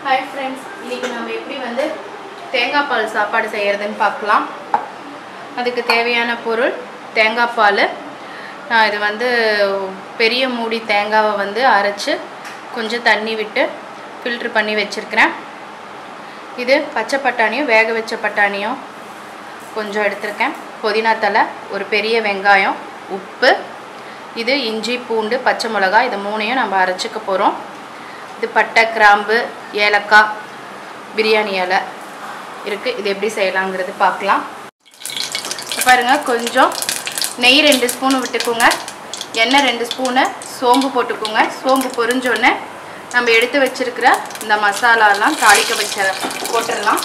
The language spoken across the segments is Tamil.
ஹாய் ஃப்ரெண்ட்ஸ் இன்றைக்கி நம்ம எப்படி வந்து தேங்காய் பால் சாப்பாடு செய்கிறதுன்னு பார்க்கலாம் அதுக்கு தேவையான பொருள் தேங்காய் பால் நான் இது வந்து பெரிய மூடி தேங்காவை வந்து அரைச்சி கொஞ்சம் தண்ணி விட்டு ஃபில்ட்ரு பண்ணி வச்சுருக்கிறேன் இது பச்சை பட்டாணியும் வேக வச்ச பட்டாணியும் கொஞ்சம் எடுத்திருக்கேன் புதினா தலை ஒரு பெரிய வெங்காயம் உப்பு இது இஞ்சி பூண்டு பச்சை மிளகாய் இது மூணையும் நம்ம அரைச்சிக்க போகிறோம் இது பட்டை கிராம்பு ஏலக்காய் பிரியாணி இலை இருக்குது இது எப்படி செய்யலாங்கிறது பார்க்கலாம் இப்ப பாருங்க கொஞ்சம் நெய் ரெண்டு ஸ்பூன் விட்டுக்கோங்க எண்ணெய் ரெண்டு ஸ்பூனு சோம்பு போட்டுக்கோங்க சோம்பு பொரிஞ்சோடனே நம்ம எடுத்து வச்சிருக்கிற இந்த மசாலாலாம் தாளிக்க வச்ச போட்டுடலாம்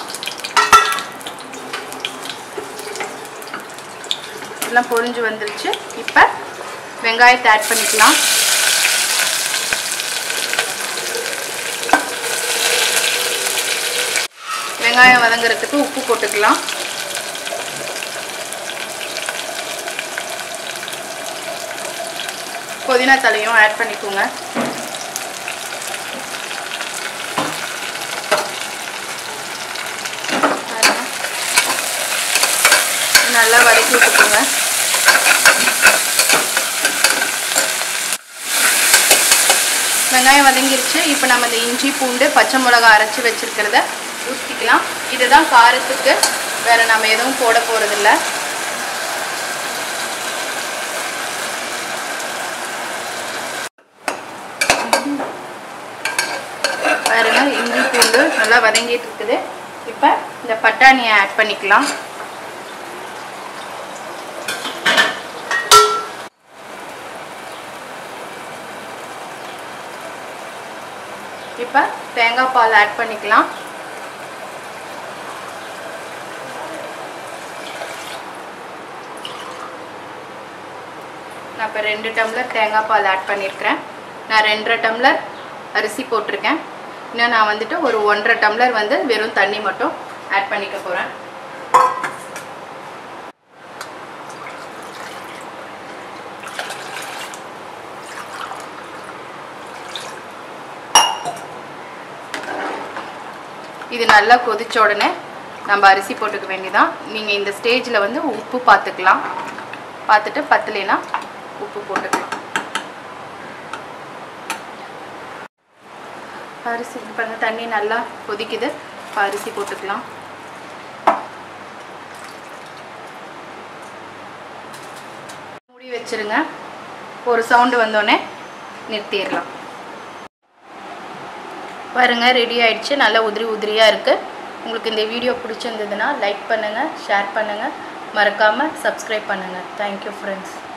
எல்லாம் பொரிஞ்சு வந்துருச்சு இப்போ வெங்காயத்தை ஆட் பண்ணிக்கலாம் வெங்காயம் வதங்குறதுக்கு உப்பு போட்டுக்கலாம் புதினா தலையும் ஆட் பண்ணிக்கோங்க பாருங்க. நல்லா வதக்கி விட்டுக்கோங்க வெங்காயம் வதங்கிருச்சு இப்போ நம்ம இந்த இஞ்சி பூண்டு பச்சை மிளகா அரைச்சி வச்சிருக்கிறத ஊற்றிக்கலாம் இதுதான் காரத்துக்கு வேற நம்ம எதுவும் போட போகிறதில்ல பாருங்க இஞ்சி பூண்டு நல்லா வதங்கிட்டு இருக்குது இப்போ இந்த பட்டாணியை ஆட் பண்ணிக்கலாம் இப்போ தேங்காய் பால் ஆட் பண்ணிக்கலாம் நான் இப்போ ரெண்டு டம்ளர் தேங்காய் பால் ஆட் பண்ணியிருக்கிறேன் நான் ரெண்டரை டம்ளர் அரிசி போட்டிருக்கேன் இன்னும் நான் வந்துட்டு ஒரு ஒன்றரை டம்ளர் வந்து வெறும் தண்ணி மட்டும் ஆட் பண்ணிக்க போகிறேன் இது நல்லா கொதிச்ச உடனே நம்ம அரிசி போட்டுக்க வேண்டியதான் நீங்கள் இந்த ஸ்டேஜில் வந்து உப்பு பார்த்துக்கலாம் பார்த்துட்டு பத்தலைனா உப்பு போட்டுக்கலாம் அரிசி பாருங்க தண்ணி நல்லா கொதிக்குது இப்போ அரிசி போட்டுக்கலாம் மூடி வச்சிருங்க ஒரு சவுண்டு வந்தோடனே நிறுத்திடலாம் பாருங்க ரெடி ஆயிடுச்சு நல்லா உதிரி உதிரியாக இருக்குது உங்களுக்கு இந்த வீடியோ பிடிச்சிருந்ததுன்னா லைக் பண்ணுங்கள் ஷேர் பண்ணுங்கள் மறக்காமல் சப்ஸ்கிரைப் பண்ணுங்கள் தேங்க்யூ ஃப்ரெண்ட்ஸ்